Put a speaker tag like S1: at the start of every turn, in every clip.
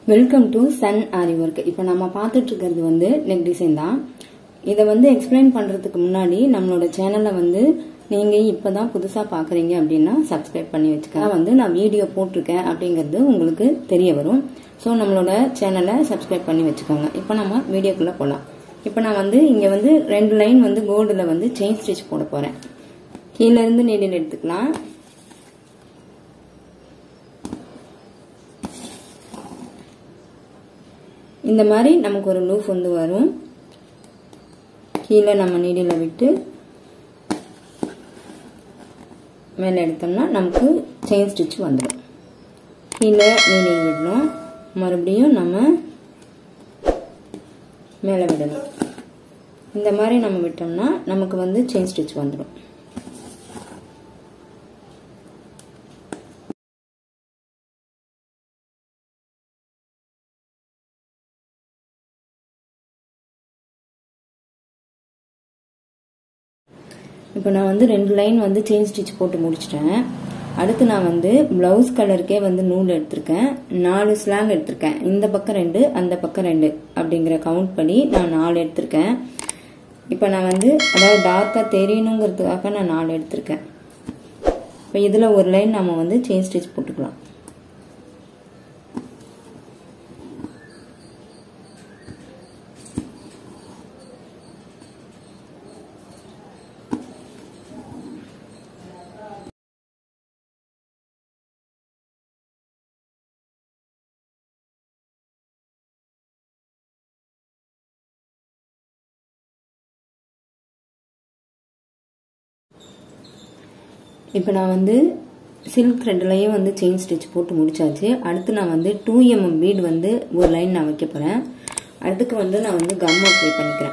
S1: welcome to sun Aari work இப்போ நம்ம பார்த்துட்டு இருக்கிறது வந்து நெக் டிசைன் தான் இதை வந்து எக்ஸ்பிளைன் பண்ணுறதுக்கு முன்னாடி நம்மளோட சேனலை வந்து நீங்கள் இப்போ தான் புதுசாக பார்க்குறீங்க அப்படின்னா சப்ஸ்கிரைப் பண்ணி வச்சுக்க வந்து நான் வீடியோ போட்டிருக்கேன் அப்படிங்கிறது உங்களுக்கு தெரிய வரும் ஸோ நம்மளோட சேனலை சப்ஸ்கிரைப் பண்ணி வச்சுக்கோங்க இப்போ நம்ம வீடியோக்குள்ளே போகலாம் இப்போ நான் வந்து இங்கே வந்து ரெண்டு லைன் வந்து கோல்டில் வந்து செயின் ஸ்டிச் போட போகிறேன் கீழேருந்து நீடில் எடுத்துக்கலாம் இந்த மாதிரி நமக்கு ஒரு லூஃப் வந்து வரும் கீழே நம்ம நீடியில் விட்டு மேலே எடுத்தோம்னா நமக்கு செயின் ஸ்டிச் வந்துடும் கீழே நீடில் விடணும் மறுபடியும் நம்ம மேலே விடணும் இந்த மாதிரி நம்ம விட்டோம்னா நமக்கு வந்து செயின் ஸ்டிச் வந்துடும் இப்போ நான் வந்து ரெண்டு லைன் வந்து செயின் ஸ்டிச் போட்டு முடிச்சிட்டேன் அடுத்து நான் வந்து பிளவுஸ் கலருக்கே வந்து நூல் எடுத்திருக்கேன் நாலு ஸ்லாங் எடுத்திருக்கேன் இந்த பக்கம் ரெண்டு அந்த பக்கம் ரெண்டு அப்படிங்கிற கவுண்ட் பண்ணி நான் நாலு எடுத்திருக்கேன் இப்போ நான் வந்து அதாவது டார்க்காக தெரியணுங்கிறதுக்காக நான் நாலு எடுத்திருக்கேன் இப்போ இதில் ஒரு லைன் நம்ம வந்து செயின் ஸ்டிச் போட்டுக்கலாம் இப்போ நான் வந்து சில்க் த்ரெட்லையும் வந்து செயின் ஸ்டிச் போட்டு முடிச்சாச்சு அடுத்து நான் வந்து டூ எம்எம் பீட் வந்து ஒரு லைன் நான் வைக்க போகிறேன் அதுக்கு வந்து நான் வந்து கம் அப்ளை பண்ணிக்கிறேன்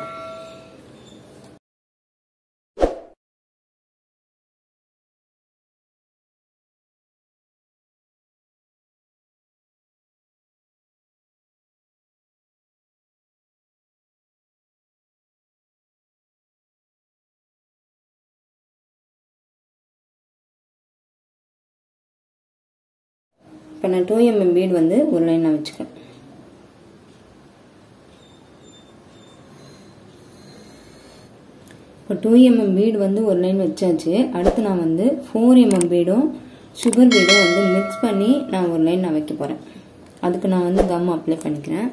S1: இப்போ நான் டூ எம்எம் பீட் வந்து ஒரு லைன் நான் வச்சுக்கிறேன் இப்போ டூ எம்எம் பீடு வந்து ஒரு லைன் வச்சாச்சு அடுத்து நான் வந்து ஃபோர் எம்எம் பீடும் சுகர் பீடும் வந்து மிக்ஸ் பண்ணி நான் ஒரு லைன் நான் வைக்க போகிறேன் அதுக்கு நான் வந்து கம் அப்ளை பண்ணிக்கிறேன்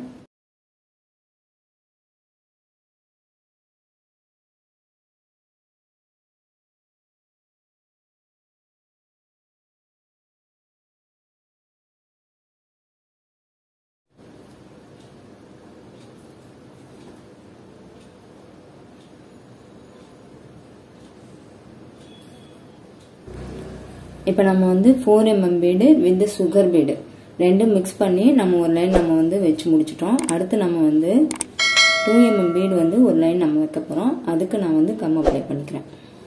S1: இப்போ நம்ம வந்து four mm bead with sugar bead ரெண்டும் மிக்ஸ் பண்ணி நம்ம ஒரு லைன் நம்ம வந்து வச்சு முடிச்சிட்டோம் அடுத்து நம்ம வந்து டூ எம்எம் பீடு வந்து ஒரு லைன் நம்ம வைக்க போகிறோம் அதுக்கு நான் வந்து கம் அப்ளை பண்ணிக்கிறேன்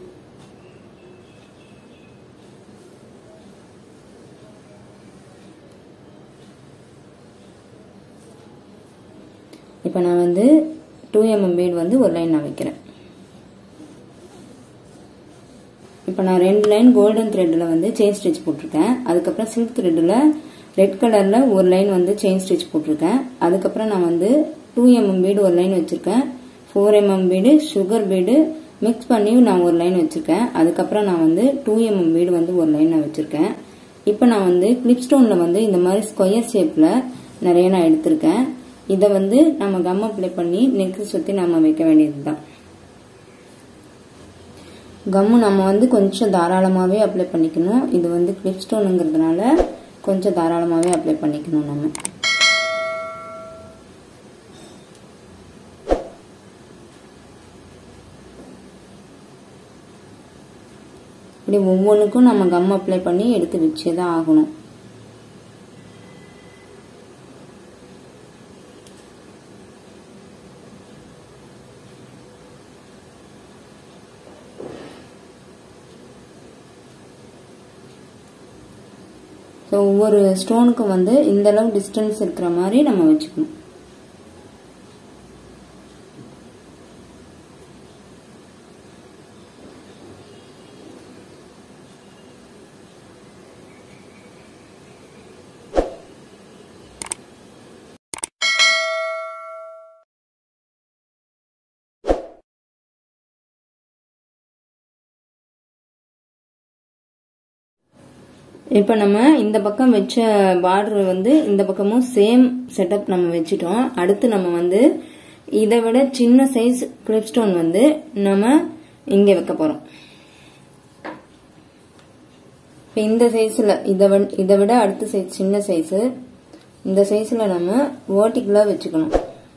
S1: இப்போ நான் வந்து டூ எம்எம் பீடு வந்து ஒரு லைன் நான் வைக்கிறேன் இப்போ நான் ரெண்டு லைன் கோல்டன் த்ரெட்டில் வந்து செயின் ஸ்டிச் போட்டிருக்கேன் அதுக்கப்புறம் சில்க் த்ரெட்டில் ரெட் கலரில் ஒரு லைன் வந்து செயின் ஸ்டிச் போட்டிருக்கேன் அதுக்கப்புறம் நான் வந்து டூ எம்எம் பீடு ஒரு லைன் வச்சுருக்கேன் four mm bead sugar bead mix பண்ணி நான் ஒரு லைன் வச்சுருக்கேன் அதுக்கப்புறம் நான் வந்து டூ எம்எம் பீடு வந்து ஒரு லைன் நான் வச்சுருக்கேன் இப்போ நான் வந்து கிளிப் ஸ்டோனில் வந்து இந்த மாதிரி ஸ்கொயர் ஷேப்பில் நிறைய நான் எடுத்திருக்கேன் இதை வந்து நம்ம கம் அப்ளை பண்ணி நெக்கு சுற்றி நம்ம வைக்க வேண்டியது தான் கம்மு நம்ம வந்து கொஞ்சம் தாராளமாகவே அப்ளை பண்ணிக்கணும் இது வந்து கிளிப் ஸ்டோனுங்கிறதுனால கொஞ்சம் தாராளமாகவே அப்ளை பண்ணிக்கணும் நம்ம இப்படி ஒவ்வொன்றுக்கும் நம்ம கம் அப்ளை பண்ணி எடுத்து வச்சே தான் ஆகணும் ஸோ ஒவ்வொரு ஸ்டோனுக்கும் வந்து இந்த அளவு டிஸ்டன்ஸ் இருக்கிற மாதிரி நம்ம வச்சுக்கணும் இப்போ நம்ம இந்த பக்கம் வச்ச பார்டர் வந்து இந்த பக்கமும் சேம் செட்டப் நம்ம வச்சிட்டோம் அடுத்து நம்ம வந்து இதை விட சின்ன சைஸ் கிளிப் ஸ்டோன் வந்து நம்ம இங்க வைக்க போறோம் இப்போ இந்த சைஸ்ல இதை இதை விட அடுத்த சைஸ் சின்ன சைஸ் இந்த சைஸ்ல நம்ம வேர்ட்டிக்கலா வச்சுக்கணும்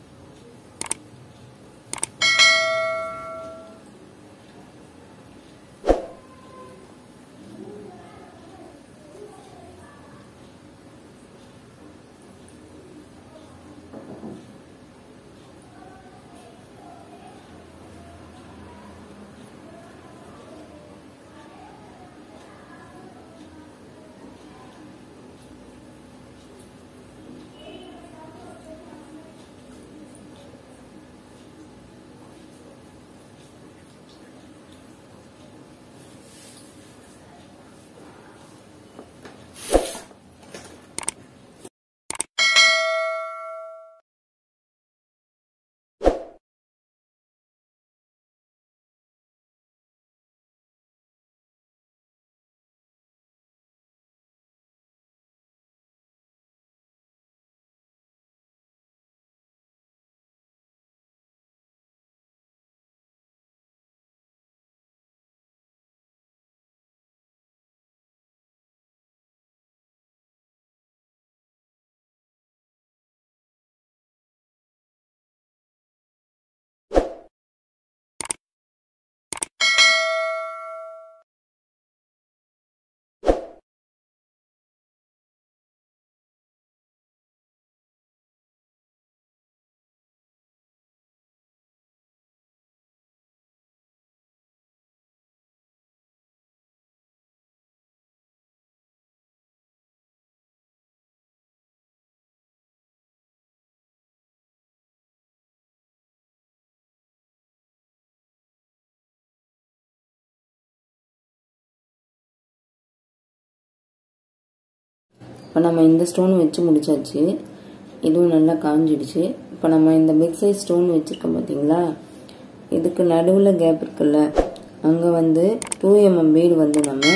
S1: இப்போ நம்ம இந்த ஸ்டோன் வச்சு முடிச்சாச்சு இதுவும் நல்லா காஞ்சிடுச்சு இப்போ நம்ம இந்த பிக் சைஸ் ஸ்டோன் வச்சுருக்கோம் பார்த்தீங்களா இதுக்கு நடுவில் கேப் இருக்குல்ல அங்கே வந்து டூ எம்எம் பீடு வந்து நம்ம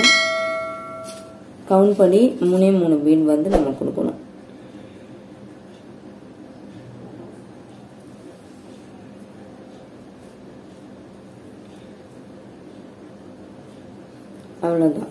S1: கவுண்ட் படி மூணே மூணு பீட் வந்து நம்ம கொடுக்கணும் அவ்வளோதான்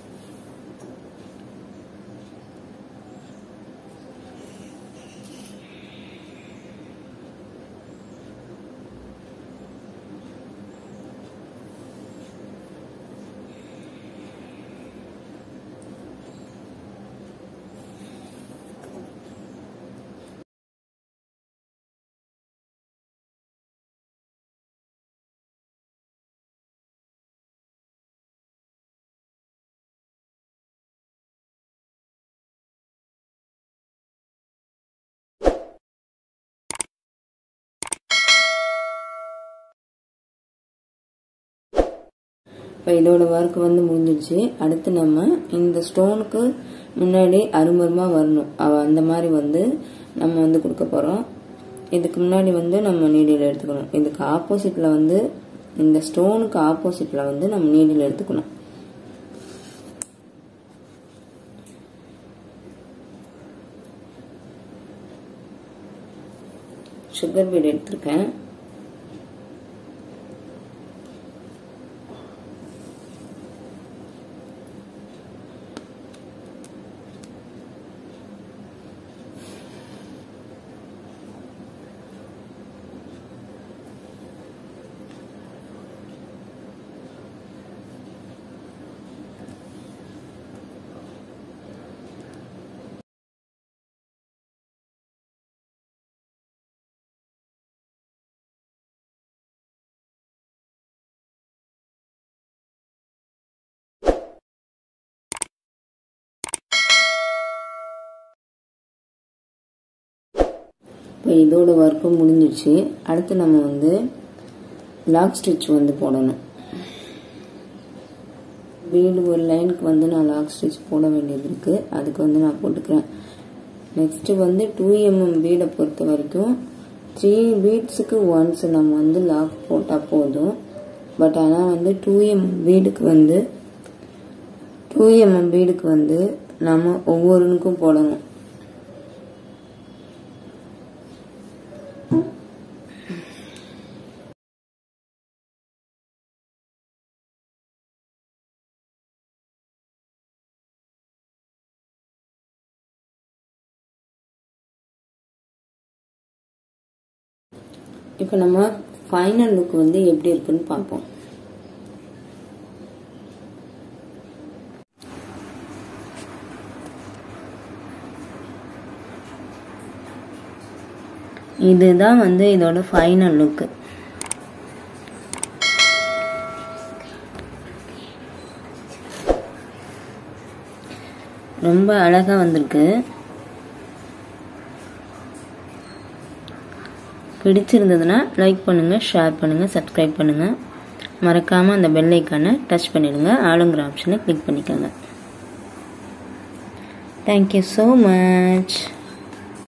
S1: இப்போ இதோட ஒர்க் வந்து முடிஞ்சிடுச்சு அடுத்து நம்ம இந்த ஸ்டோனுக்கு முன்னாடி அருமருமாக வரணும் அவ அந்த மாதிரி வந்து நம்ம வந்து கொடுக்க போகிறோம் இதுக்கு முன்னாடி வந்து நம்ம நீடியில் எடுத்துக்கணும் இதுக்கு ஆப்போசிட்டில் வந்து இந்த ஸ்டோனுக்கு ஆப்போசிட்டில் வந்து நம்ம நீடியில் எடுத்துக்கணும் சுகர் பீட் எடுத்திருக்கேன் இப்போ இதோட ஒர்க்கும் முடிஞ்சிடுச்சு அடுத்து நம்ம வந்து லாக் ஸ்டிச் வந்து போடணும் வீடு ஒரு லைனுக்கு வந்து நான் லாக் ஸ்டிச் போட வேண்டியது இருக்குது அதுக்கு வந்து நான் போட்டுக்கிறேன் நெக்ஸ்ட்டு வந்து டூ எம்எம் பீடை பொறுத்த வரைக்கும் த்ரீ பீட்ஸுக்கு ஒன்ஸ் நம்ம வந்து லாக் போட்டால் போதும் பட் ஆனால் வந்து டூ எம் பீடுக்கு வந்து டூ டூ எம்எம் பீடுக்கு வந்து நம்ம ஒவ்வொருனுக்கும் போடணும் இப்போ நம்ம ஃபைனல் லுக் வந்து எப்படி இருக்குன்னு பார்ப்போம் இதுதான் வந்து இதோட ஃபைனல் லுக்கு ரொம்ப அழகாக வந்திருக்கு பிடிச்சிருந்ததுன்னா லைக் பண்ணுங்கள் ஷேர் பண்ணுங்கள் சப்ஸ்கிரைப் பண்ணுங்கள் மறக்காமல் அந்த பெல் ஐக்கானை டச் பண்ணிடுங்க ஆளுங்கிற ஆப்ஷனை கிளிக் பண்ணிக்கோங்க தேங்க்யூ ஸோ மச்